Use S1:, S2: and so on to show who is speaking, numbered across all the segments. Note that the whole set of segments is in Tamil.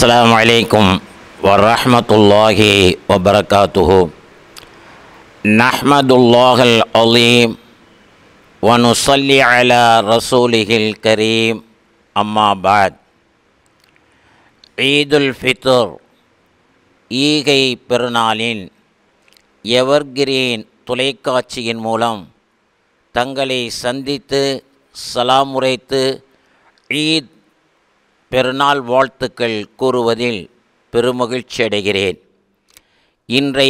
S1: السلام عليكم ورحمة الله وبركاته نحمد الله العظيم ونصلي على رسوله الكريم أما بعد ஈதுல் ஃபித்ர் ஈகை பெருநாளின் எவர்கிரீன் தொலைக்காட்சியின் மூலம் தங்களை சந்தித்து சலாம் உரைத்து ஈத் பெருநாள் வாழ்த்துக்கள் கூறுவதில் பெருமகிழ்ச்சி அடைகிறேன் இன்றைய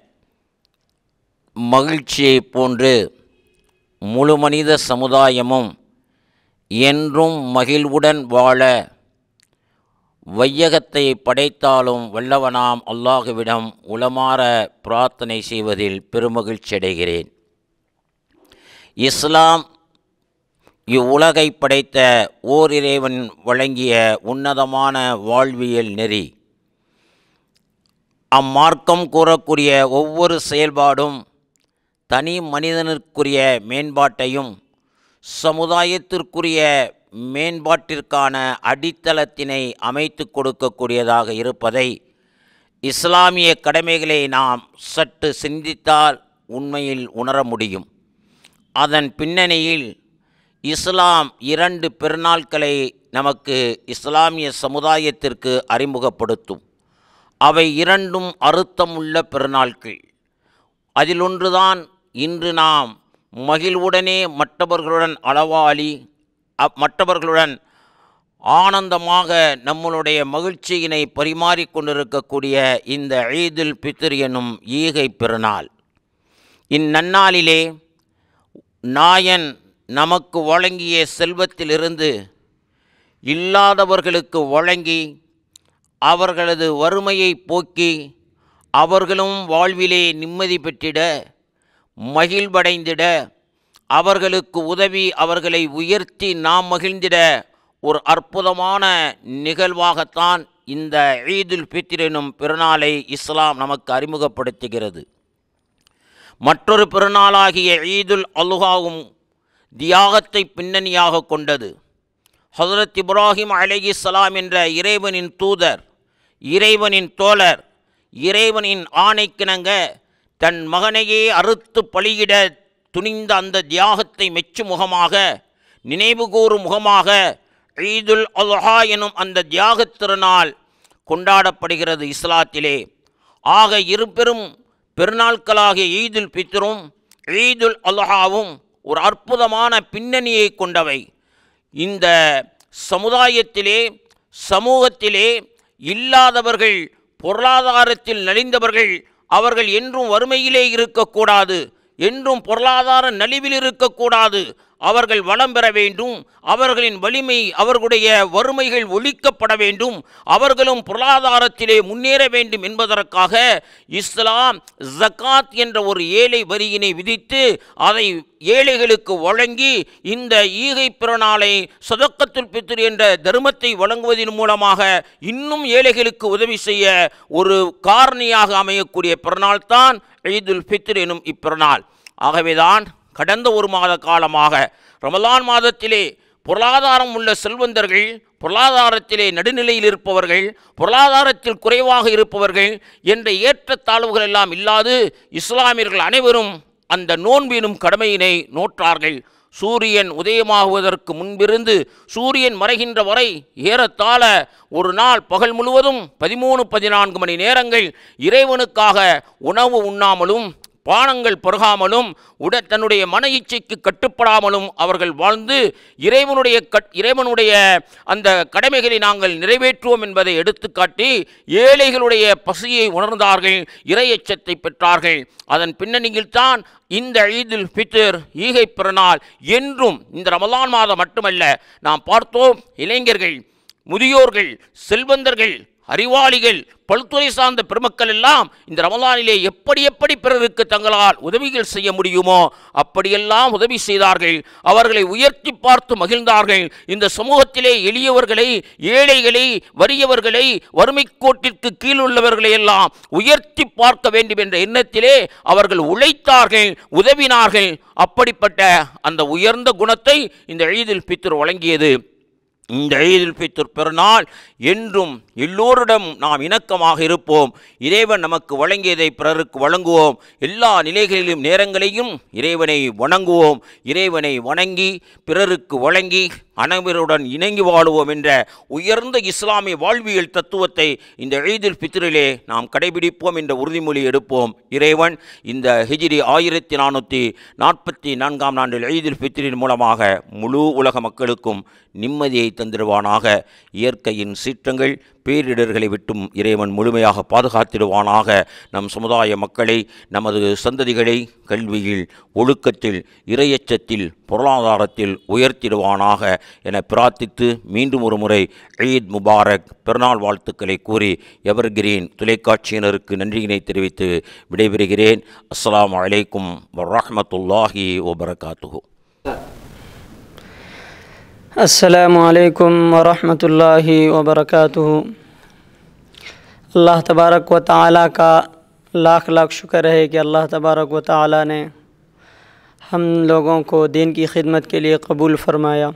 S1: மகிழ்ச்சியைப் போன்று முழு மனித சமுதாயமும் என்றும் மகிழ்வுடன் வாழ வையகத்தை படைத்தாலும் வல்லவனாம் அல்லாஹுவிடம் உளமாற பிரார்த்தனை செய்வதில் பெருமகிழ்ச்சி அடைகிறேன் இஸ்லாம் இவ்வுலகை படைத்த ஓர் இறைவன் வழங்கிய உன்னதமான வாழ்வியல் நெறி அம்மார்க்கம் கூறக்கூடிய ஒவ்வொரு செயல்பாடும் தனி மனிதனுக்குரிய மேம்பாட்டையும் சமுதாயத்திற்குரிய மேம்பாட்டிற்கான அடித்தளத்தினை அமைத்து கொடுக்கக்கூடியதாக இருப்பதை இஸ்லாமிய கடமைகளை நாம் சற்று சிந்தித்தால் உண்மையில் உணர முடியும் அதன் பின்னணியில் இஸ்லாம் இரண்டு பெருநாட்களை நமக்கு இஸ்லாமிய சமுதாயத்திற்கு அறிமுகப்படுத்தும் அவை இரண்டும் அறுத்தமுள்ள பெருநாட்கள் அதில் ஒன்றுதான் இன்று நாம் மகிழ்வுடனே மற்றவர்களுடன் அளவாளி அப் மற்றவர்களுடன் ஆனந்தமாக நம்மளுடைய மகிழ்ச்சியினை பரிமாறிக்கொண்டிருக்கக்கூடிய இந்த ஈதுல் பித்ர் எனும் ஈகை பெருநாள் இந்நன்னாளிலே நாயன் நமக்கு வழங்கிய செல்வத்திலிருந்து இல்லாதவர்களுக்கு வழங்கி அவர்களது வறுமையை போக்கி அவர்களும் வாழ்விலே நிம்மதி பெற்றிட மகிழ்வடைந்திட அவர்களுக்கு உதவி அவர்களை உயர்த்தி நாம் மகிழ்ந்திட ஒரு அற்புதமான நிகழ்வாகத்தான் இந்த ஈதுல் ஃபித்ர் எனும் பெருநாளை இஸ்லாம் நமக்கு அறிமுகப்படுத்துகிறது மற்றொரு பெருநாளாகிய ஈதுல் அலுகாவும் தியாகத்தை பின்னணியாக கொண்டது ஹசரத் இப்ராஹிம் அலகி சலாம் என்ற இறைவனின் தூதர் இறைவனின் தோழர் இறைவனின் ஆணைக்கிணங்க தன் மகனையே அறுத்து பலியிட துணிந்த அந்த தியாகத்தை மெச்சும் முகமாக நினைவுகூறும் முகமாக ஈதுல் அல்ஹா எனும் அந்த தியாகத் திருநாள் கொண்டாடப்படுகிறது இஸ்லாத்திலே ஆக இருபெரும் பெருநாட்களாகிய ஈதுல் பித்ரும் ஈதுல் அல்ஹாவும் ஒரு அற்புதமான பின்னணியை கொண்டவை இந்த சமுதாயத்திலே சமூகத்திலே இல்லாதவர்கள் பொருளாதாரத்தில் நலிந்தவர்கள் அவர்கள் என்றும் வறுமையிலே இருக்கக்கூடாது என்றும் பொருளாதார நலிவில் இருக்கக்கூடாது அவர்கள் வளம் பெற வேண்டும் அவர்களின் வலிமை அவர்களுடைய வறுமைகள் ஒழிக்கப்பட வேண்டும் அவர்களும் பொருளாதாரத்திலே முன்னேற வேண்டும் என்பதற்காக இஸ்லாம் ஜக்காத் என்ற ஒரு ஏழை வரியினை விதித்து அதை ஏழைகளுக்கு வழங்கி இந்த ஈகை பிறநாளை சதக்கத்துல் பித்ர் என்ற தர்மத்தை வழங்குவதன் மூலமாக இன்னும் ஏழைகளுக்கு உதவி செய்ய ஒரு காரணியாக அமையக்கூடிய பிறநாள் தான் ஈதுல் ஃபித்ர் எனும் இப்பிறநாள் ஆகவேதான் கடந்த ஒரு மாத காலமாக ரமலான் மாதத்திலே பொருளாதாரம் உள்ள செல்வந்தர்கள் பொருளாதாரத்திலே நடுநிலையில் இருப்பவர்கள் பொருளாதாரத்தில் குறைவாக இருப்பவர்கள் என்ற ஏற்றத்தாழ்வுகள் எல்லாம் இல்லாது இஸ்லாமியர்கள் அனைவரும் அந்த நோன்பினும் கடமையினை நோற்றார்கள் சூரியன் உதயமாகுவதற்கு முன்பிருந்து சூரியன் மறைகின்ற வரை ஏறத்தாழ ஒரு நாள் பகல் முழுவதும் பதிமூணு பதினான்கு மணி நேரங்கள் இறைவனுக்காக உணவு உண்ணாமலும் பானங்கள் பருகாமலும் உட தன்னுடைய மன இச்சைக்கு கட்டுப்படாமலும் அவர்கள் வாழ்ந்து இறைவனுடைய கட் இறைவனுடைய அந்த கடமைகளை நாங்கள் நிறைவேற்றுவோம் என்பதை எடுத்துக்காட்டி ஏழைகளுடைய பசியை உணர்ந்தார்கள் இறையச்சத்தை பெற்றார்கள் அதன் பின்னணியில் தான் இந்த ஈதுல் ஃபித்ர் ஈகை பிறநாள் என்றும் இந்த ரமலான் மாதம் மட்டுமல்ல நாம் பார்த்தோம் இளைஞர்கள் முதியோர்கள் செல்வந்தர்கள் அறிவாளிகள் பல்துறை சார்ந்த பெருமக்கள் எல்லாம் இந்த ரமலானிலே எப்படி எப்படி பிறருக்கு தங்களால் உதவிகள் செய்ய முடியுமோ அப்படியெல்லாம் உதவி செய்தார்கள் அவர்களை உயர்த்தி பார்த்து மகிழ்ந்தார்கள் இந்த சமூகத்திலே எளியவர்களை ஏழைகளை வறியவர்களை வறுமை கோட்டிற்கு கீழ் உள்ளவர்களை எல்லாம் உயர்த்தி பார்க்க வேண்டும் என்ற எண்ணத்திலே அவர்கள் உழைத்தார்கள் உதவினார்கள் அப்படிப்பட்ட அந்த உயர்ந்த குணத்தை இந்த ஈதில் பித்ர் வழங்கியது இந்த ஈதுல் ஃபித்ர் பெருநாள் என்றும் எல்லோரிடம் நாம் இணக்கமாக இருப்போம் இறைவன் நமக்கு வழங்கியதை பிறருக்கு வழங்குவோம் எல்லா நிலைகளிலும் நேரங்களையும் இறைவனை வணங்குவோம் இறைவனை வணங்கி பிறருக்கு வழங்கி அனைவருடன் இணங்கி வாழுவோம் என்ற உயர்ந்த இஸ்லாமிய வாழ்வியல் தத்துவத்தை இந்த ஈதுல் ஃபித்ரிலே நாம் கடைபிடிப்போம் என்ற உறுதிமொழி எடுப்போம் இறைவன் இந்த ஹிஜ்ரி ஆயிரத்தி நானூற்றி நாற்பத்தி நான்காம் ஆண்டில் ஈதுல் ஃபித்ரின் மூலமாக முழு உலக மக்களுக்கும் நிம்மதியை தந்திடுவானாக இயற்கையின் சீற்றங்கள் பேரிடர்களை விட்டும் இறைவன் முழுமையாக பாதுகாத்திடுவானாக நம் சமுதாய மக்களை நமது சந்ததிகளை கல்வியில் ஒழுக்கத்தில் இரையச்சத்தில் பொருளாதாரத்தில் உயர்த்திடுவானாக என பிரார்த்தித்து மீண்டும் ஒரு முறை ஈத் முபாரக் பெருநாள் வாழ்த்துக்களை கூறி எவர்கிரீன் தொலைக்காட்சியினருக்கு நன்றியினை தெரிவித்து விடைபெறுகிறேன் அஸ்ஸலாமு அலைக்கும் வரஹ்மத்துல்லாஹி வபரகாத்துஹு
S2: अस्सलाम वालेकुम वरहमतुल्लाहि वबरकातुहु अल्लाह तबारक व ताला का लाख लाख शुक्र है कि अल्लाह तबारक व ताला ने हम लोगों को दीन की खिदमत के लिए कबूल फरमाया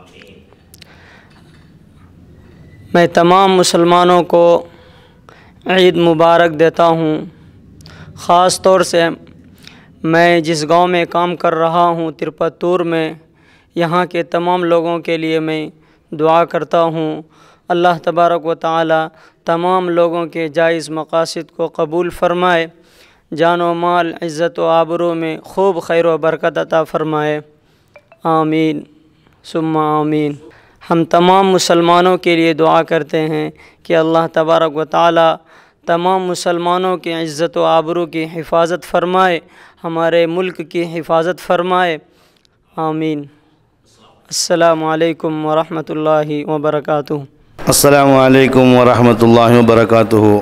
S2: मैं तमाम मुसलमानों को ईद मुबारक देता हूँ ख़ास तौर से मैं जिस गांव में काम कर रहा हूँ तिरपतूर में यहाँ के तमाम लोगों के लिए मैं दुआ करता हूँ अल्लाह तबारक व ताली तमाम लोगों के जायज़ मकासद को कबूल फ़रमाए जान व माल इज़्ज़त व आबरू में खूब खैर व बरकत अता फ़रमाए आमीन सुम्मा आमीन हम तमाम मुसलमानों के लिए दुआ करते हैं कि अल्लाह तबारक व ताली तमाम मुसलमानों की इज़्ज़त व आबरू की हिफाजत फ़रमाए हमारे मुल्क की हिफाजत फ़रमाए आमीन अस्सलामु अलैकुम वरहमतुल्लाहि वबरकातुहू
S3: அஸ்ஸலாமு அலைக்கும் வரஹமத்துல்லாஹி வபரகாத்துஹு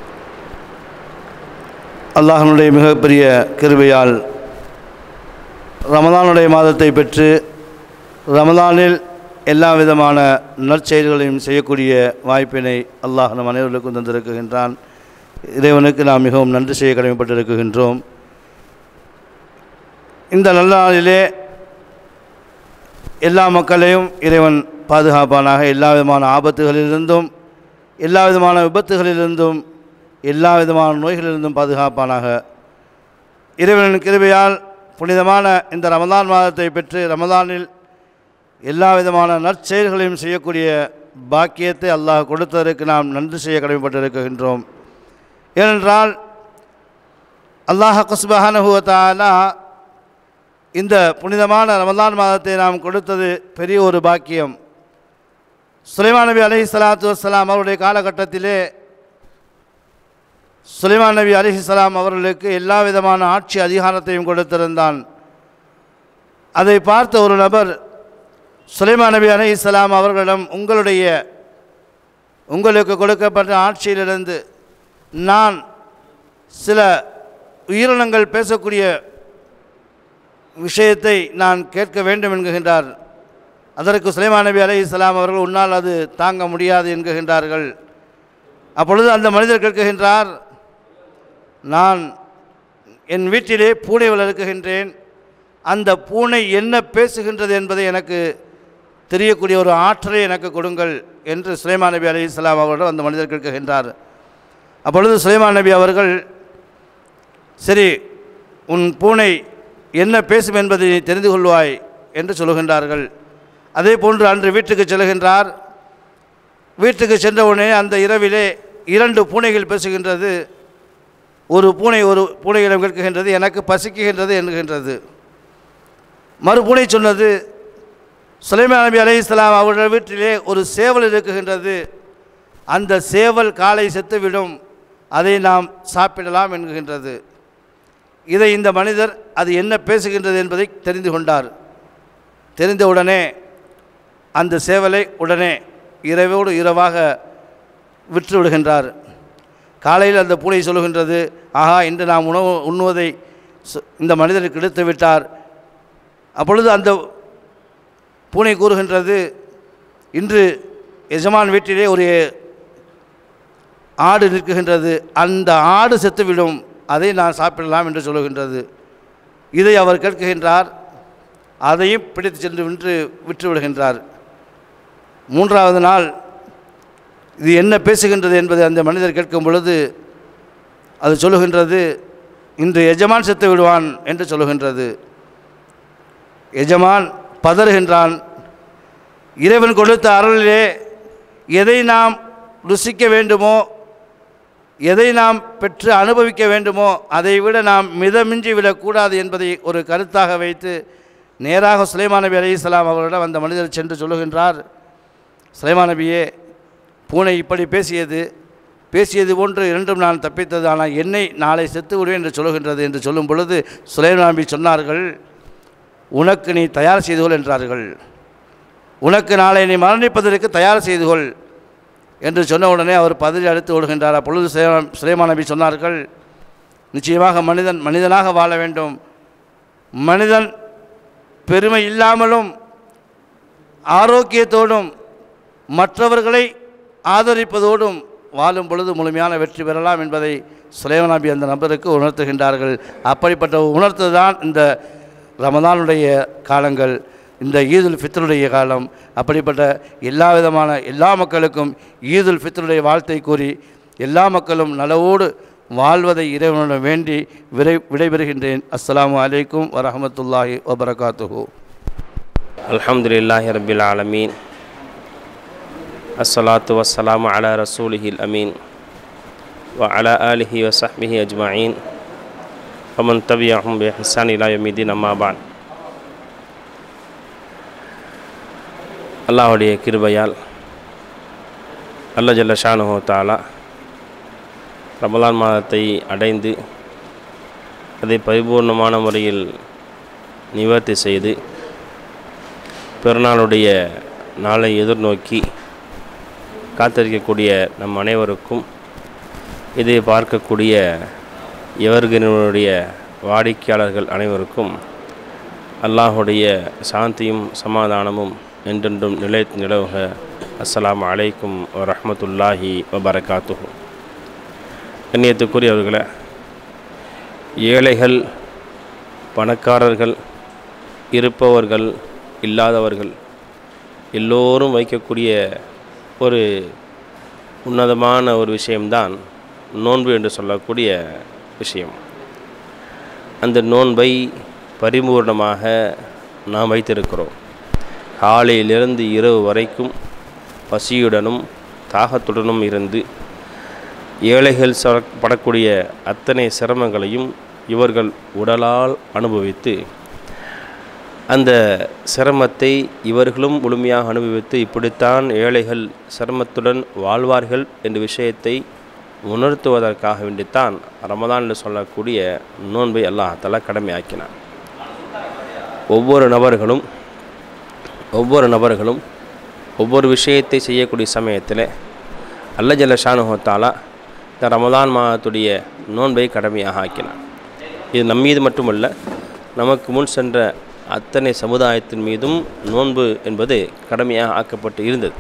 S3: அல்லாஹனுடைய மிகப்பெரிய கிருபையால் ரமதானுடைய மாதத்தை பெற்று ரமதானில் எல்லா விதமான நற்செயல்களையும் செய்யக்கூடிய வாய்ப்பினை அல்லாஹ் நம் அனைவர்களுக்கும் தந்திருக்குகின்றான் இறைவனுக்கு நாம் மிகவும் நன்றி செய்ய கடமைப்பட்டிருக்குகின்றோம் இந்த நல்ல நாளிலே எல்லா மக்களையும் இறைவன் பாதுகாப்பானாக எல்லா விதமான ஆபத்துகளிலிருந்தும் எல்லா விதமான விபத்துகளிலிருந்தும் எல்லா விதமான நோய்களிலிருந்தும் பாதுகாப்பானாக இறைவனின் கிருபையால் புனிதமான இந்த ரமதான் மாதத்தை பெற்று ரமதானில் எல்லா விதமான நற்செயல்களையும் செய்யக்கூடிய பாக்கியத்தை அல்லாஹ் கொடுத்ததற்கு நாம் நன்றி செய்ய கடமைப்பட்டிருக்கின்றோம் ஏனென்றால் அல்லாஹ் குஸ்பஹானுவத்தாலா இந்த புனிதமான ரமதான் மாதத்தை நாம் கொடுத்தது பெரிய ஒரு பாக்கியம் சுலைமான் நபி அலஹி சலாத்து வலாம் அவருடைய காலகட்டத்திலே சுலைமான் நபி அலஹி சலாம் அவர்களுக்கு எல்லா விதமான ஆட்சி அதிகாரத்தையும் கொடுத்திருந்தான் அதை பார்த்த ஒரு நபர் சுலைமான் நபி அலஹி சலாம் அவர்களிடம் உங்களுடைய உங்களுக்கு கொடுக்கப்பட்ட ஆட்சியிலிருந்து நான் சில உயிரினங்கள் பேசக்கூடிய விஷயத்தை நான் கேட்க வேண்டும் என்கின்றார் அதற்கு சுலைமான் நபி அலை இஸ்லாம் அவர்கள் உன்னால் அது தாங்க முடியாது என்கின்றார்கள் அப்பொழுது அந்த மனிதர் கேட்குகின்றார் நான் என் வீட்டிலே பூனை வளர்க்குகின்றேன் அந்த பூனை என்ன பேசுகின்றது என்பதை எனக்கு தெரியக்கூடிய ஒரு ஆற்றலை எனக்கு கொடுங்கள் என்று சுலைமான் நபி அலி இஸ்லாம் அவர்களிடம் அந்த மனிதர் கேட்குகின்றார் அப்பொழுது சுலைமான் நபி அவர்கள் சரி உன் பூனை என்ன பேசும் என்பதை நீ தெரிந்து கொள்வாய் என்று சொல்லுகின்றார்கள் அதே போன்று அன்று வீட்டுக்கு செல்கின்றார் வீட்டுக்கு சென்றவுடனே அந்த இரவிலே இரண்டு பூனைகள் பேசுகின்றது ஒரு பூனை ஒரு பூனையிடம் கேட்குகின்றது எனக்கு பசிக்குகின்றது என்கின்றது மறுபூனை சொன்னது சுலைமான் நபி அலி இஸ்லாம் அவர்கள் வீட்டிலே ஒரு சேவல் இருக்குகின்றது அந்த சேவல் காலை செத்துவிடும் அதை நாம் சாப்பிடலாம் என்கின்றது இதை இந்த மனிதர் அது என்ன பேசுகின்றது என்பதை தெரிந்து கொண்டார் தெரிந்தவுடனே அந்த சேவலை உடனே இரவோடு இரவாக விற்று விடுகின்றார் காலையில் அந்த பூனை சொல்லுகின்றது ஆஹா இன்று நாம் உணவு உண்ணுவதை சு- இந்த மனிதருக்கு எடுத்து விட்டார் அப்பொழுது அந்த பூனை கூறுகின்றது இன்று எஜமான் வீட்டிலே ஒரு ஆடு நிற்குகின்றது அந்த ஆடு செத்துவிடும் அதை நான் சாப்பிடலாம் என்று சொல்லுகின்றது இதை அவர் கேட்குகின்றார் அதையும் பிடித்து சென்று வின்று விற்று விடுகின்றார் மூன்றாவது நாள் இது என்ன பேசுகின்றது என்பதை அந்த மனிதர் கேட்கும் பொழுது அது சொல்லுகின்றது இன்று எஜமான் செத்து விடுவான் என்று சொல்லுகின்றது எஜமான் பதறுகின்றான் இறைவன் கொடுத்த அருளிலே எதை நாம் ருசிக்க வேண்டுமோ எதை நாம் பெற்று அனுபவிக்க வேண்டுமோ அதை விட நாம் மிதமின்றி விடக்கூடாது என்பதை ஒரு கருத்தாக வைத்து நேராக சுலைமான் நபி அலி இஸ்லாம் அவர்களிடம் அந்த மனிதர் சென்று சொல்லுகின்றார் சுலைமான் நபியே பூனை இப்படி பேசியது பேசியது போன்று இரண்டும் நான் தப்பித்தது ஆனால் என்னை நாளை செத்து விடுவேன் என்று சொல்லுகின்றது என்று சொல்லும் பொழுது சுலைமான் நபி சொன்னார்கள் உனக்கு நீ தயார் செய்து கொள் என்றார்கள் உனக்கு நாளை நீ மரணிப்பதற்கு தயார் செய்து கொள் என்று சொன்ன உடனே அவர் பதறி அடுத்து ஓடுகின்றார் அப்பொழுது சுலைமான் சுலைமான் நபி சொன்னார்கள் நிச்சயமாக மனிதன் மனிதனாக வாழ வேண்டும் மனிதன் பெருமை இல்லாமலும் ஆரோக்கியத்தோடும் மற்றவர்களை ஆதரிப்பதோடும் வாழும் பொழுது முழுமையான வெற்றி பெறலாம் என்பதை சுலைமான் நபி அந்த நபருக்கு உணர்த்துகின்றார்கள் அப்படிப்பட்ட உணர்த்து தான் இந்த ரமதானுடைய காலங்கள் இந்த ஈதுல் ஃபித்ருடைய காலம் அப்படிப்பட்ட எல்லா விதமான எல்லா மக்களுக்கும் ஈதுல் ஃபித்ருடைய வாழ்த்தை கூறி எல்லா மக்களும் நலவோடு வாழ்வதை இறைவனிடம் வேண்டி விரை விடைபெறுகின்றேன் அஸ்ஸலாமு அலைக்கும் வரஹமத்துல்லாஹி வபரகாத்துஹூ
S4: الحمد لله رب العالمين الصلاة والسلام على رسوله الأمين وعلى آله وصحبه أجمعين ومن تبعهم بإحسان إلى يوم الدين أما بعد அல்லாஹுடைய கிருபையால் அல்ல ஜல்ல ஷானுஹோ தாலா ரமலான் மாதத்தை அடைந்து அதை பரிபூர்ணமான முறையில் நிவர்த்தி செய்து பிறநாளுடைய நாளை எதிர்நோக்கி காத்திருக்கக்கூடிய நம் அனைவருக்கும் இதை பார்க்கக்கூடிய எவர்களினுடைய வாடிக்கையாளர்கள் அனைவருக்கும் அல்லாஹுடைய சாந்தியும் சமாதானமும் என்றென்றும் நிலைத்து நிலவுக அஸ்ஸலாமு அலைக்கும் வரஹ்மத்துல்லாஹி வபரகாத்துஹு கண்ணியத்துக்குரியவர்களே ஏழைகள் பணக்காரர்கள் இருப்பவர்கள் இல்லாதவர்கள் எல்லோரும் வைக்கக்கூடிய ஒரு உன்னதமான ஒரு விஷயம்தான் நோன்பு என்று சொல்லக்கூடிய விஷயம் அந்த நோன்பை பரிபூர்ணமாக நாம் வைத்திருக்கிறோம் காலையிலிருந்து இரவு வரைக்கும் பசியுடனும் தாகத்துடனும் இருந்து ஏழைகள் ச படக்கூடிய அத்தனை சிரமங்களையும் இவர்கள் உடலால் அனுபவித்து அந்த சிரமத்தை இவர்களும் முழுமையாக அனுபவித்து இப்படித்தான் ஏழைகள் சிரமத்துடன் வாழ்வார்கள் என்ற விஷயத்தை உணர்த்துவதற்காக வேண்டித்தான் ரமதான் என்று சொல்லக்கூடிய நோன்பை அல்லாஹ் தலா கடமையாக்கினான் ஒவ்வொரு நபர்களும் ஒவ்வொரு நபர்களும் ஒவ்வொரு விஷயத்தை செய்யக்கூடிய சமயத்தில் அல்ல ஜல்ல ஷானுஹத்தாலா இந்த ரமதான் மாதத்துடைய நோன்பை கடமையாக ஆக்கினான் இது நம் மீது மட்டுமல்ல நமக்கு முன் சென்ற அத்தனை சமுதாயத்தின் மீதும் நோன்பு என்பது கடமையாக ஆக்கப்பட்டு இருந்தது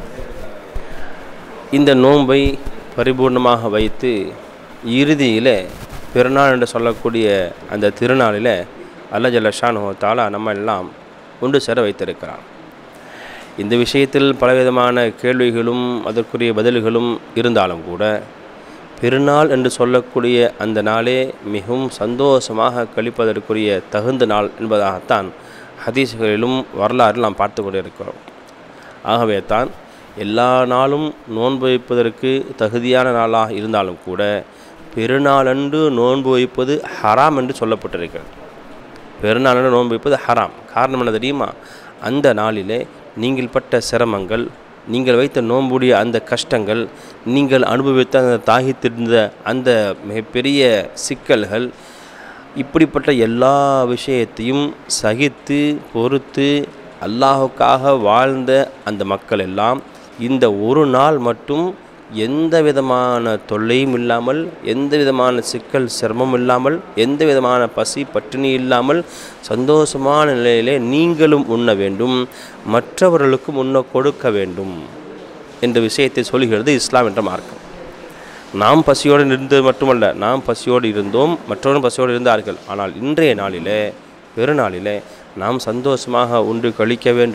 S4: இந்த நோன்பை பரிபூர்ணமாக வைத்து இறுதியில் பிறநாள் என்று சொல்லக்கூடிய அந்த திருநாளில் அல்ல ஜல்ல ஷானுஹோ தாலா நம்ம எல்லாம் ஒன்று சேர வைத்திருக்கிறான் இந்த விஷயத்தில் பலவிதமான கேள்விகளும் அதற்குரிய பதில்களும் இருந்தாலும் கூட பெருநாள் என்று சொல்லக்கூடிய அந்த நாளே மிகவும் சந்தோஷமாக கழிப்பதற்குரிய தகுந்த நாள் என்பதாகத்தான் ஹதீஸ்களிலும் வரலாறில் நாம் பார்த்து கொண்டிருக்கிறோம் ஆகவே தான் எல்லா நாளும் நோன்பு வைப்பதற்கு தகுதியான நாளாக இருந்தாலும் கூட பெருநாளன்று நோன்பு வைப்பது ஹராம் என்று சொல்லப்பட்டிருக்கிறது பெருநாளன்று நோன்பு வைப்பது ஹராம் காரணம் என்ன தெரியுமா அந்த நாளிலே நீங்கள் பட்ட சிரமங்கள் நீங்கள் வைத்த நோன்புடைய அந்த கஷ்டங்கள் நீங்கள் அனுபவித்த அந்த தாகித்திருந்த அந்த மிகப்பெரிய சிக்கல்கள் இப்படிப்பட்ட எல்லா விஷயத்தையும் சகித்து பொறுத்து அல்லாஹுக்காக வாழ்ந்த அந்த மக்கள் எல்லாம் இந்த ஒரு நாள் மட்டும் எந்த விதமான தொல்லையும் இல்லாமல் எந்த விதமான சிக்கல் சிரமம் இல்லாமல் எந்த விதமான பசி பட்டினி இல்லாமல் சந்தோஷமான நிலையிலே நீங்களும் உண்ண வேண்டும் மற்றவர்களுக்கும் உண்ண கொடுக்க வேண்டும் என்ற விஷயத்தை சொல்கிறது இஸ்லாம் என்ற மார்க்கம் நாம் பசியோடு இருந்தது மட்டுமல்ல நாம் பசியோடு இருந்தோம் மற்றவரும் பசியோடு இருந்தார்கள் ஆனால் இன்றைய நாளிலே பெருநாளிலே நாம் சந்தோஷமாக உண்டு கழிக்க வேண்டும்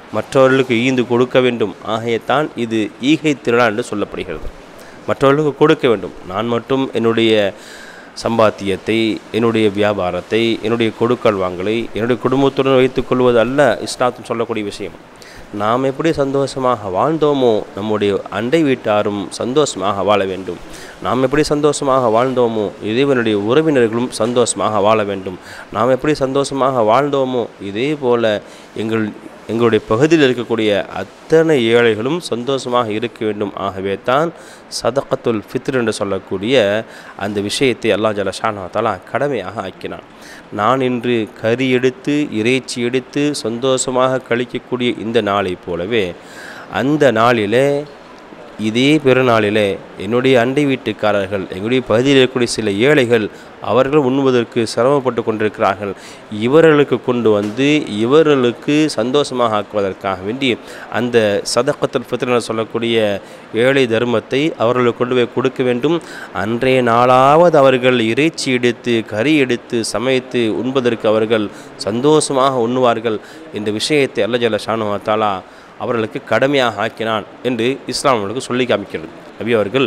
S4: மற்றவர்களுக்கு ஈந்து கொடுக்க வேண்டும் ஆகையத்தான் இது ஈகை திருநாள் என்று சொல்லப்படுகிறது மற்றவர்களுக்கு கொடுக்க வேண்டும் நான் மட்டும் என்னுடைய சம்பாத்தியத்தை என்னுடைய வியாபாரத்தை என்னுடைய கொடுக்கல் வாங்கலை என்னுடைய குடும்பத்துடன் வைத்துக் கொள்வது அல்ல இஸ்லாத்தும் சொல்லக்கூடிய விஷயம் நாம் எப்படி சந்தோஷமாக வாழ்ந்தோமோ நம்முடைய அண்டை வீட்டாரும் சந்தோஷமாக வாழ வேண்டும் நாம் எப்படி சந்தோஷமாக வாழ்ந்தோமோ இறைவனுடைய உறவினர்களும் சந்தோஷமாக வாழ வேண்டும் நாம் எப்படி சந்தோஷமாக வாழ்ந்தோமோ இதே போல எங்கள் எங்களுடைய பகுதியில் இருக்கக்கூடிய அத்தனை ஏழைகளும் சந்தோஷமாக இருக்க வேண்டும் ஆகவே தான் சதகத்துல் ஃபித்ர் என்று சொல்லக்கூடிய அந்த விஷயத்தை அல்லாஹ் ஜலஷானா தலா கடமையாக ஆக்கினான் நான் இன்று கறி எடுத்து இறைச்சி எடுத்து சந்தோஷமாக கழிக்கக்கூடிய இந்த நாளைப் போலவே அந்த நாளிலே இதே பெருநாளிலே என்னுடைய அண்டை வீட்டுக்காரர்கள் எங்களுடைய பகுதியில் இருக்கக்கூடிய சில ஏழைகள் அவர்கள் உண்பதற்கு சிரமப்பட்டு கொண்டிருக்கிறார்கள் இவர்களுக்கு கொண்டு வந்து இவர்களுக்கு சந்தோஷமாக ஆக்குவதற்காக வேண்டி அந்த சதக்கத்தில் ஃபித்ர சொல்லக்கூடிய ஏழை தர்மத்தை அவர்களுக்கு கொண்டு போய் கொடுக்க வேண்டும் அன்றைய நாளாவது அவர்கள் இறைச்சி எடுத்து கறி எடுத்து சமைத்து உண்பதற்கு அவர்கள் சந்தோஷமாக உண்ணுவார்கள் இந்த விஷயத்தை அல்ல ஜல்ல ஷானுவா தாலா அவர்களுக்கு கடமையாக ஆக்கினான் என்று இஸ்லாம் அவர்களுக்கு சொல்லி காமிக்கிறது நபி அவர்கள்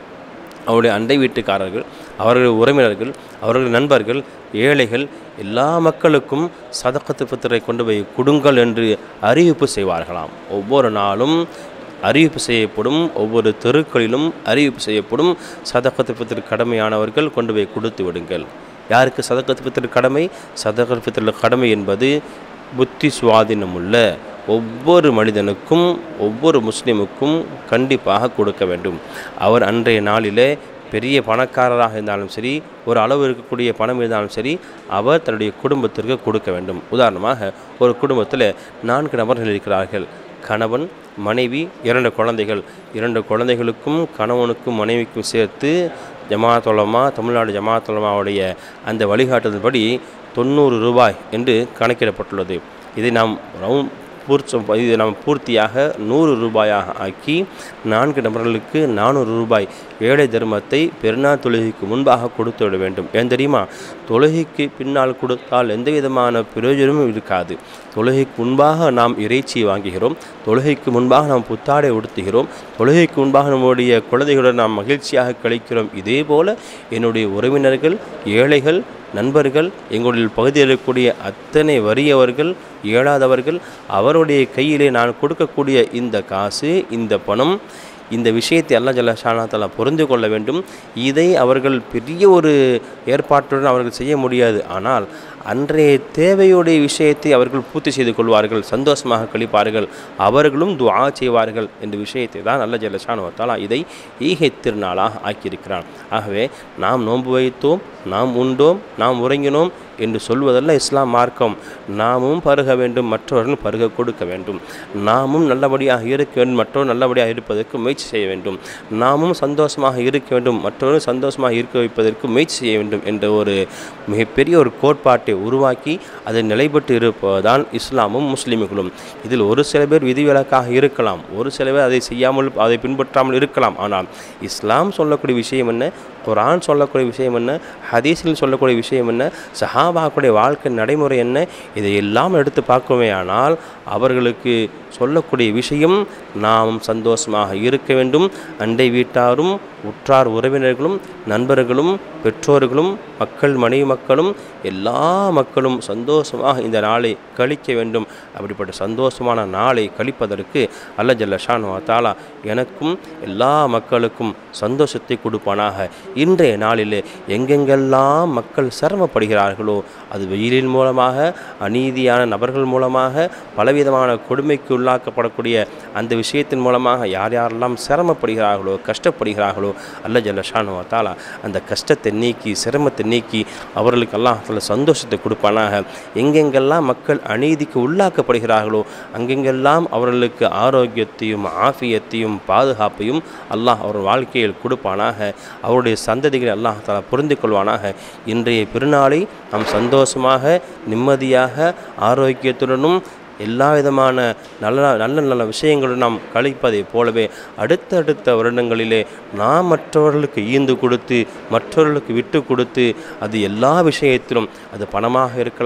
S4: அவருடைய அண்டை வீட்டுக்காரர்கள் அவர்கள் உறவினர்கள் அவர்கள் நண்பர்கள் ஏழைகள் எல்லா மக்களுக்கும் சதக்கத்து பித்தரை கொண்டு போய் கொடுங்கள் என்று அறிவிப்பு செய்வார்களாம் ஒவ்வொரு நாளும் அறிவிப்பு செய்யப்படும் ஒவ்வொரு தெருக்களிலும் அறிவிப்பு செய்யப்படும் சதக்கத்து பித்தர் கடமையானவர்கள் கொண்டு போய் கொடுத்து விடுங்கள் யாருக்கு சதக்கத்து பித்தர் கடமை சதக்கத்து பித்தர் கடமை என்பது புத்தி சுவாதீனமுள்ள ஒவ்வொரு மனிதனுக்கும் ஒவ்வொரு முஸ்லீமுக்கும் கண்டிப்பாக கொடுக்க வேண்டும் அவர் அன்றைய நாளிலே பெரிய பணக்காரராக இருந்தாலும் சரி ஒரு அளவு இருக்கக்கூடிய பணம் இருந்தாலும் சரி அவர் தன்னுடைய குடும்பத்திற்கு கொடுக்க வேண்டும் உதாரணமாக ஒரு குடும்பத்தில் நான்கு நபர்கள் இருக்கிறார்கள் கணவன் மனைவி இரண்டு குழந்தைகள் இரண்டு குழந்தைகளுக்கும் கணவனுக்கும் மனைவிக்கும் சேர்த்து ஜமாத்தொலமா தமிழ்நாடு ஜமாத்தொலமாவுடைய அந்த வழிகாட்டுதல்படி தொண்ணூறு ரூபாய் என்று கணக்கிடப்பட்டுள்ளது இதை நாம் ரவுண்ட் பூர்ச்சம் இதை நாம் பூர்த்தியாக நூறு ரூபாயாக ஆக்கி நான்கு நபர்களுக்கு நானூறு ரூபாய் ஏழை தர்மத்தை பெருநாள் தொழுகைக்கு முன்பாக கொடுத்து விட வேண்டும் ஏன் தெரியுமா தொழுகைக்கு பின்னால் கொடுத்தால் எந்த விதமான பிரயோஜனமும் இருக்காது தொழுகைக்கு முன்பாக நாம் இறைச்சியை வாங்குகிறோம் தொழுகைக்கு முன்பாக நாம் புத்தாடை உடுத்துகிறோம் தொழுகைக்கு முன்பாக நம்முடைய குழந்தைகளுடன் நாம் மகிழ்ச்சியாக கழிக்கிறோம் இதே போல என்னுடைய உறவினர்கள் ஏழைகள் நண்பர்கள் எங்களுடைய பகுதியில் இருக்கக்கூடிய அத்தனை வறியவர்கள் இயலாதவர்கள் அவருடைய கையிலே நான் கொடுக்கக்கூடிய இந்த காசு இந்த பணம் இந்த விஷயத்தை அல்லா ஜல்ல ஷானாத்தலா புரிந்து கொள்ள வேண்டும் இதை அவர்கள் பெரிய ஒரு ஏற்பாட்டுடன் அவர்கள் செய்ய முடியாது ஆனால் அன்றைய தேவையுடைய விஷயத்தை அவர்கள் பூர்த்தி செய்து கொள்வார்கள் சந்தோஷமாக கழிப்பார்கள் அவர்களும் துஆ செய்வார்கள் என்ற விஷயத்தை தான் அல்ல ஜல்ல ஷானுவத்தாலா இதை ஈகை திருநாளாக ஆக்கியிருக்கிறான் ஆகவே நாம் நோன்பு வைத்தோம் நாம் உண்டோம் நாம் உறங்கினோம் என்று சொல்வதல்ல இஸ்லாம் மார்க்கம் நாமும் பருக வேண்டும் மற்றவர்கள் பருக கொடுக்க வேண்டும் நாமும் நல்லபடியாக இருக்க வேண்டும் மற்றவர்கள் நல்லபடியாக இருப்பதற்கு முயற்சி செய்ய வேண்டும் நாமும் சந்தோஷமாக இருக்க வேண்டும் மற்றவர்கள் சந்தோஷமாக இருக்க வைப்பதற்கு முயற்சி செய்ய வேண்டும் என்ற ஒரு மிகப்பெரிய ஒரு கோட்பாட்டை உருவாக்கி அது நிலைப்பட்டு இருப்பதுதான் இஸ்லாமும் முஸ்லிம்களும் இதில் ஒரு சில பேர் விதிவிலக்காக இருக்கலாம் ஒரு சில பேர் அதை செய்யாமல் அதை பின்பற்றாமல் இருக்கலாம் ஆனால் இஸ்லாம் சொல்லக்கூடிய விஷயம் என்ன குரான் சொல்லக்கூடிய விஷயம் என்ன ஹதீஸில் சொல்லக்கூடிய விஷயம் என்ன சஹாபாக்குடைய வாழ்க்கை நடைமுறை என்ன இதையெல்லாம் எடுத்து பார்க்கவே ஆனால் அவர்களுக்கு சொல்லக்கூடிய விஷயம் நாம் சந்தோஷமாக இருக்க வேண்டும் அண்டை வீட்டாரும் உற்றார் உறவினர்களும் நண்பர்களும் பெற்றோர்களும் மக்கள் மனைவி மக்களும் எல்லா மக்களும் சந்தோஷமாக இந்த நாளை கழிக்க வேண்டும் அப்படிப்பட்ட சந்தோஷமான நாளை கழிப்பதற்கு அல்ல ஜல்ல ஷானுவா தாலா எனக்கும் எல்லா மக்களுக்கும் சந்தோஷத்தை கொடுப்பானாக இன்றைய நாளிலே எங்கெங்கெல்லாம் மக்கள் சிரமப்படுகிறார்களோ அது வெயிலின் மூலமாக அநீதியான நபர்கள் மூலமாக பலவிதமான கொடுமைக்கு உள்ளாக்கப்படக்கூடிய அந்த விஷயத்தின் மூலமாக யார் யாரெல்லாம் சிரமப்படுகிறார்களோ கஷ்டப்படுகிறார்களோ அல்ல ஜல்ல ஷானுவா தாலா அந்த கஷ்டத்தை நீக்கி சிரமத்தை நீக்கி அவர்களுக்கு அல்லாஹ் தஆலா சந்தோஷத்தை கொடுப்பானாக எங்கெங்கெல்லாம் மக்கள் அநீதிக்கு உள்ளாக்கப்படுகிறார்களோ அங்கெங்கெல்லாம் அவர்களுக்கு ஆரோக்கியத்தையும் ஆஃபியத்தையும் பாதுகாப்பையும் அல்லாஹ் அவர் வாழ்க்கையில் கொடுப்பானாக அவருடைய சந்ததிகளை அல்லாஹ் தஆலா புரிந்து கொள்வானாக இன்றைய பெருநாளை நாம் சந்தோஷமாக நிம்மதியாக ஆரோக்கியத்துடனும் எல்லா விதமான நல்ல நல்ல நல்ல விஷயங்களுடன் நாம் கழிப்பதைப் போலவே அடுத்தடுத்த வருடங்களிலே நாம் மற்றவர்களுக்கு ஈந்து கொடுத்து மற்றவர்களுக்கு விட்டு கொடுத்து அது எல்லா விஷயத்திலும் அது பணமாக இருக்கலாம்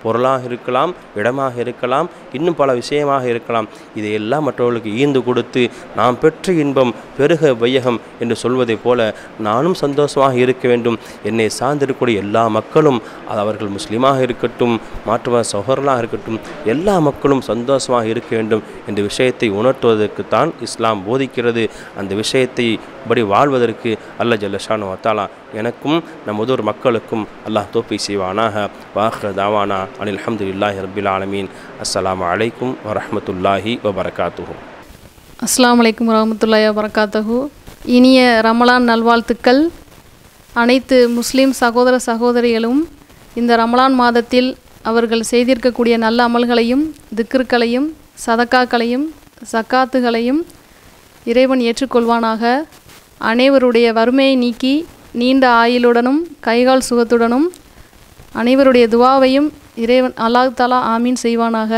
S4: பொருளாக இருக்கலாம் இடமாக இருக்கலாம் இன்னும் பல விஷயமாக இருக்கலாம் இதையெல்லாம் மற்றவர்களுக்கு ஈந்து கொடுத்து நாம் பெற்ற இன்பம் பெருக வையகம் என்று சொல்வதைப் போல நானும் சந்தோஷமாக இருக்க வேண்டும் என்னை சார்ந்திருக்கக்கூடிய எல்லா மக்களும் அது அவர்கள் முஸ்லீமாக இருக்கட்டும் மாற்றுவ சகோதரர்களாக இருக்கட்டும் எல்லா மக்களும் சந்தோஷமாக இருக்க வேண்டும் என்ற விஷயத்தை உணர்த்துவதற்குத்தான் இஸ்லாம் போதிக்கிறது அந்த விஷயத்தை படி வாழ்வதற்கு அல்ல ஜல்லஷானு வத்தாலா எனக்கும் நமதூர் மக்களுக்கும் அல்லாஹ் தோப்பி செய்வானாக வாஹ தாவானா அனில் அல்ஹம்துலில்லாஹி ரபில் ஆலமீன் அஸ்ஸலாமு அலைக்கும் வரஹ்மத்துல்லாஹி வபரகாத்துஹு
S5: அஸ்ஸலாமு அலைக்கும் வரமத்துல்லாஹி வரகாத்தஹு இனிய ரமலான் நல்வாழ்த்துக்கள் அனைத்து முஸ்லீம் சகோதர சகோதரிகளும் இந்த ரமலான் மாதத்தில் அவர்கள் செய்திருக்கக்கூடிய நல்ல அமல்களையும் திக்ருக்களையும் சதக்காக்களையும் சக்காத்துகளையும் இறைவன் ஏற்றுக்கொள்வானாக அனைவருடைய வறுமையை நீக்கி நீண்ட ஆயுளுடனும் கைகால் சுகத்துடனும் அனைவருடைய துவாவையும் இறைவன் அல்லாஹ் தஆலா ஆமீன் செய்வானாக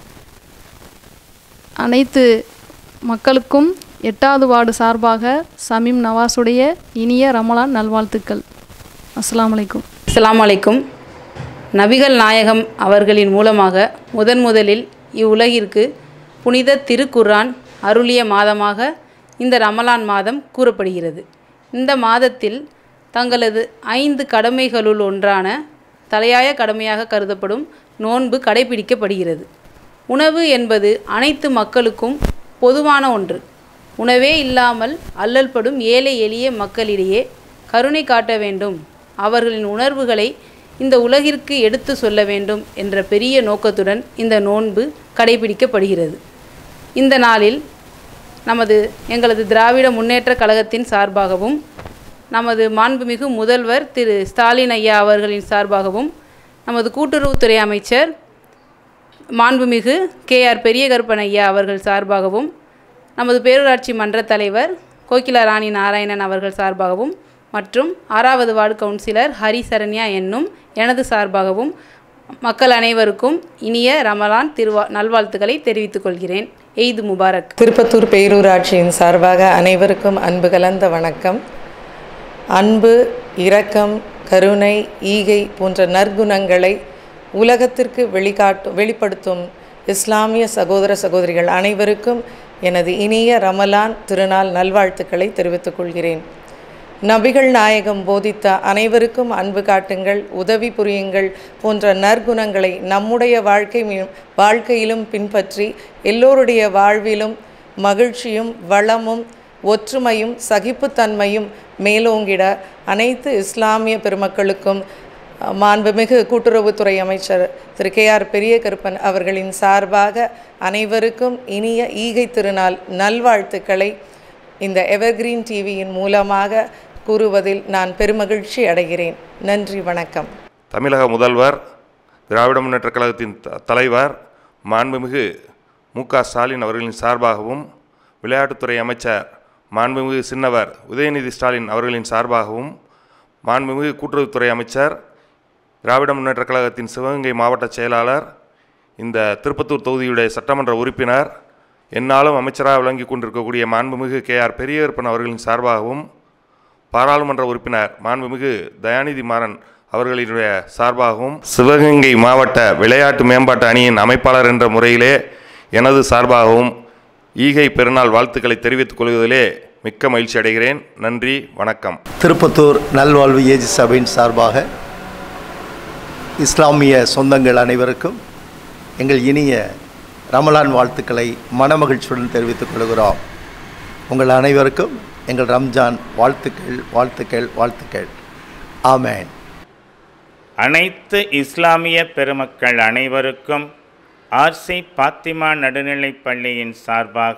S5: அனைத்து மக்களுக்கும் எட்டாவது வார்டு சார்பாக சமீம் நவாஸுடைய இனிய ரமலான் நல்வாழ்த்துக்கள் அஸ்ஸலாமு அலைக்கும்
S6: அஸ்ஸலாமு அலைக்கும் நபிகள் நாயகம் அவர்களின் மூலமாக முதன் முதலில் இவ்வுலகிற்கு புனித திருக்குர்ஆன் அருளிய மாதமாக இந்த ரமலான் மாதம் கூறப்படுகிறது இந்த மாதத்தில் தங்களது ஐந்து கடமைகளுள் ஒன்றான தலையாய கடமையாக கருதப்படும் நோன்பு கடைபிடிக்கப்படுகிறது உணவு என்பது அனைத்து மக்களுக்கும் பொதுவான ஒன்று உணவே இல்லாமல் அல்லல்படும் ஏழை எளிய மக்களிடையே கருணை காட்ட வேண்டும் அவர்களின் உணர்வுகளை இந்த உலகிற்கு எடுத்து சொல்ல வேண்டும் என்ற பெரிய நோக்கத்துடன் இந்த நோன்பு கடைபிடிக்கப்படுகிறது இந்த நாளில் நமது எங்களது திராவிட முன்னேற்றக் கழகத்தின் சார்பாகவும் நமது மாண்புமிகு முதல்வர் திரு ஸ்டாலின் ஐயா அவர்களின் சார்பாகவும் நமது கூட்டுறவுத்துறை அமைச்சர் மாண்புமிகு கே ஆர் பெரியகருப்பன் ஐயா அவர்கள் சார்பாகவும் நமது பேரூராட்சி மன்ற தலைவர் கோகிலா ராணி நாராயணன் அவர்கள் சார்பாகவும் மற்றும் ஆறாவது வார்டு கவுன்சிலர் ஹரி சரண்யா என்னும் எனது சார்பாகவும் மக்கள் அனைவருக்கும் இனிய ரமலான் திருவா நல்வாழ்த்துக்களை தெரிவித்துக் கொள்கிறேன் எய்து முபாரக்
S7: திருப்பத்தூர் பேரூராட்சியின் சார்பாக அனைவருக்கும் அன்பு கலந்த வணக்கம் அன்பு இரக்கம் கருணை ஈகை போன்ற நற்குணங்களை உலகத்திற்கு வெளிக்காட்டு வெளிப்படுத்தும் இஸ்லாமிய சகோதர சகோதரிகள் அனைவருக்கும் எனது இனிய ரமலான் திருநாள் நல்வாழ்த்துக்களை தெரிவித்துக் கொள்கிறேன் நபிகள் நாயகம் போதித்த அனைவருக்கும் அன்பு காட்டுங்கள் உதவி புரியுங்கள் போன்ற நற்குணங்களை நம்முடைய வாழ்க்கை மீ- வாழ்க்கையிலும் பின்பற்றி எல்லோருடைய வாழ்விலும் மகிழ்ச்சியும் வளமும் ஒற்றுமையும் சகிப்புத்தன்மையும் மேலோங்கிட அனைத்து இஸ்லாமிய பெருமக்களுக்கும் அஹ், மாண்புமிகு கூட்டுறவுத்துறை அமைச்சர் திரு கே ஆர் பெரிய கருப்பன் அவர்களின் சார்பாக அனைவருக்கும் இனிய ஈகை திருநாள் நல்வாழ்த்துக்களை இந்த எவர்கிரீன் டிவியின் மூலமாக கூறுவதில் நான் பெருமகிழ்ச்சி அடைகிறேன் நன்றி வணக்கம்
S8: தமிழக முதல்வர் திராவிட முன்னேற்றக் கழகத்தின் த- தலைவர் மாண்புமிகு மு க ஸ்டாலின் அவர்களின் சார்பாகவும் விளையாட்டுத்துறை அமைச்சர் மாண்புமிகு சின்னவர் உதயநிதி ஸ்டாலின் அவர்களின் சார்பாகவும் மாண்புமிகு கூட்டுறவுத்துறை அமைச்சர் திராவிட முன்னேற்றக் கழகத்தின் சிவகங்கை மாவட்ட செயலாளர் இந்த திருப்பத்தூர் தொகுதியுடைய சட்டமன்ற உறுப்பினர் என்னாலும் அமைச்சராக விளங்கி கொண்டிருக்கக்கூடிய மாண்புமிகு கே ஆர் பெரியகருப்பன் அவர்களின் சார்பாகவும் பாராளுமன்ற உறுப்பினர் மாண்புமிகு தயாநிதி மாறன் அவர்களினுடைய சார்பாகவும் சிவகங்கை மாவட்ட விளையாட்டு மேம்பாட்டு அணியின் அமைப்பாளர் என்ற முறையிலே எனது சார்பாகவும் ஈகை பெருநாள் வாழ்த்துக்களை தெரிவித்துக் கொள்வதிலே மிக்க மகிழ்ச்சி அடைகிறேன் நன்றி வணக்கம்
S9: திருப்பத்தூர் நல்வாழ்வு ஏஜி சபையின் சார்பாக இஸ்லாமிய சொந்தங்கள் அனைவருக்கும் எங்கள் இனிய ரமலான் வாழ்த்துக்களை மனமகிழ்ச்சியுடன் தெரிவித்துக் கொள்கிறோம் உங்கள் அனைவருக்கும் எங்கள் ரம்ஜான் வாழ்த்துக்கள் வாழ்த்துக்கள் வாழ்த்துக்கள் ஆமேன்
S10: அனைத்து இஸ்லாமிய பெருமக்கள் அனைவருக்கும் ஆர்சி பாத்திமா நடுநிலைப் பள்ளியின் சார்பாக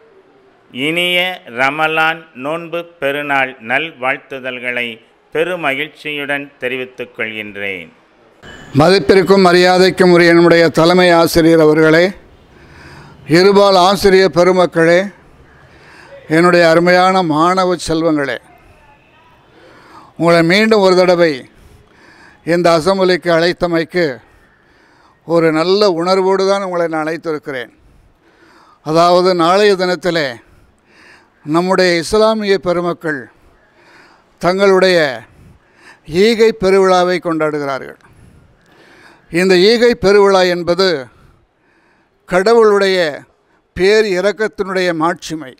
S10: இனிய ரமலான் நோன்பு பெருநாள் நல்வாழ்த்துதல்களை பெருமகிழ்ச்சியுடன் தெரிவித்துக் கொள்கின்றேன்
S11: மதிப்பிற்கும் மரியாதைக்கும் உரிய என்னுடைய தலைமை ஆசிரியர் அவர்களே இருபால் ஆசிரியர் பெருமக்களே என்னுடைய அருமையான மாணவ செல்வங்களே உங்களை மீண்டும் ஒரு தடவை இந்த அசம்பிளிக்கு அழைத்தமைக்கு ஒரு நல்ல உணர்வோடு தான் உங்களை நான் அழைத்திருக்கிறேன் அதாவது நாளைய தினத்திலே நம்முடைய இஸ்லாமிய பெருமக்கள் தங்களுடைய ஈகை பெருவிழாவை கொண்டாடுகிறார்கள் இந்த ஈகை பெருவிழா என்பது கடவுளுடைய பேர் இரக்கத்தினுடைய மாட்சிமை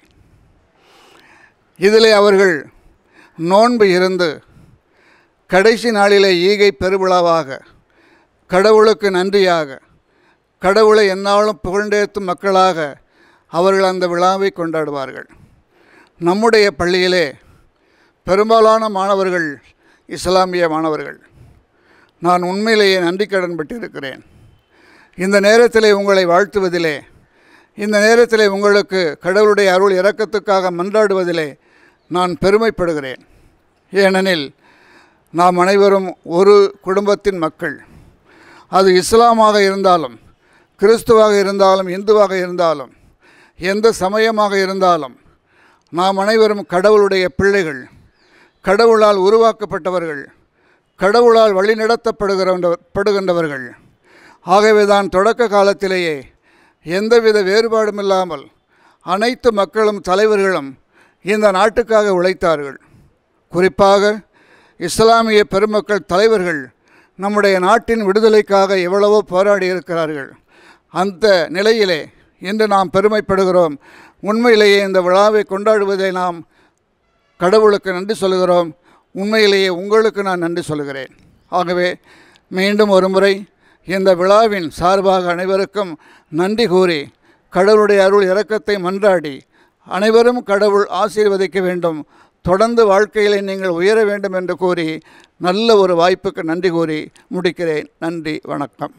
S11: இதிலே அவர்கள் நோன்பு இருந்து கடைசி நாளிலே ஈகை பெருவிழாவாக கடவுளுக்கு நன்றியாக கடவுளை எந்நாளும் புகழ்ந்தேத்தும் மக்களாக அவர்கள் அந்த விழாவை கொண்டாடுவார்கள் நம்முடைய பள்ளியிலே பெரும்பாலான மாணவர்கள் இஸ்லாமிய மாணவர்கள் நான் உண்மையிலேயே நன்றி கடன் பட்டிருக்கிறேன் இந்த நேரத்திலே உங்களை வாழ்த்துவதிலே இந்த நேரத்திலே உங்களுக்கு கடவுளுடைய அருள் இரக்கத்துக்காக மன்றாடுவதிலே நான் பெருமைப்படுகிறேன் ஏனெனில் நாம் அனைவரும் ஒரு குடும்பத்தின் மக்கள் அது இஸ்லாமாக இருந்தாலும் கிறிஸ்துவாக இருந்தாலும் இந்துவாக இருந்தாலும் எந்த சமயமாக இருந்தாலும் நாம் அனைவரும் கடவுளுடைய பிள்ளைகள் கடவுளால் உருவாக்கப்பட்டவர்கள் கடவுளால் வழிநடத்தப்படுகிற படுகின்றவர்கள் ஆகவே தான் தொடக்க காலத்திலேயே எந்தவித வேறுபாடும் இல்லாமல் அனைத்து மக்களும் தலைவர்களும் இந்த நாட்டுக்காக உழைத்தார்கள் குறிப்பாக இஸ்லாமிய பெருமக்கள் தலைவர்கள் நம்முடைய நாட்டின் விடுதலைக்காக எவ்வளவோ போராடி இருக்கிறார்கள் அந்த நிலையிலே இன்று நாம் பெருமைப்படுகிறோம் உண்மையிலேயே இந்த விழாவை கொண்டாடுவதை நாம் கடவுளுக்கு நன்றி சொல்கிறோம் உண்மையிலேயே உங்களுக்கு நான் நன்றி சொல்கிறேன் ஆகவே மீண்டும் ஒரு முறை இந்த விழாவின் சார்பாக அனைவருக்கும் நன்றி கூறி கடவுளுடைய அருள் இரக்கத்தை மன்றாடி அனைவரும் கடவுள் ஆசீர்வதிக்க வேண்டும் தொடர்ந்து வாழ்க்கையிலே நீங்கள் உயர வேண்டும் என்று கூறி நல்ல ஒரு வாய்ப்புக்கு நன்றி கூறி முடிக்கிறேன் நன்றி வணக்கம்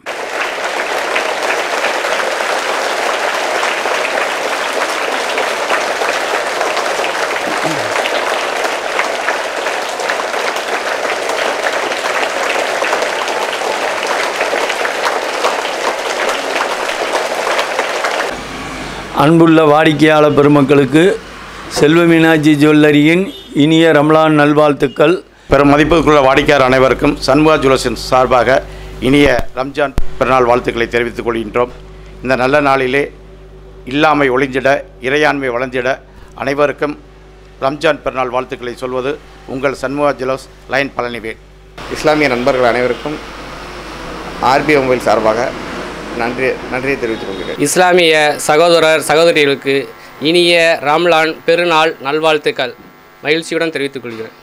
S12: அன்புள்ள வாடிக்கையாளர் பெருமக்களுக்கு செல்வ மீனாட்சி ஜுவல்லரியின் இனிய ரம்லான் நல்வாழ்த்துக்கள்
S13: பெரும் மதிப்புக்குள்ள வாடிக்கையாளர் அனைவருக்கும் சண்முகா ஜுவல்லர்ஸின் சார்பாக இனிய ரம்ஜான் பெருநாள் வாழ்த்துக்களை தெரிவித்துக் கொள்கின்றோம் இந்த நல்ல நாளிலே இல்லாமை ஒளிஞ்சிட இறையாண்மை வளர்ந்திட அனைவருக்கும் ரம்ஜான் பெருநாள் வாழ்த்துக்களை சொல்வது உங்கள் சண்முகா ஜுவல்லர்ஸ் லைன் பழனிவேல்
S14: இஸ்லாமிய நண்பர்கள் அனைவருக்கும் ஆர்பி மொபைல் சார்பாக நன்றி நன்றியை தெரிவித்துக் கொள்கிறேன்
S15: இஸ்லாமிய சகோதரர் சகோதரிகளுக்கு இனிய ரம்லான் பெருநாள் நல்வாழ்த்துக்கள் மகிழ்ச்சியுடன் தெரிவித்துக் கொள்கிறேன்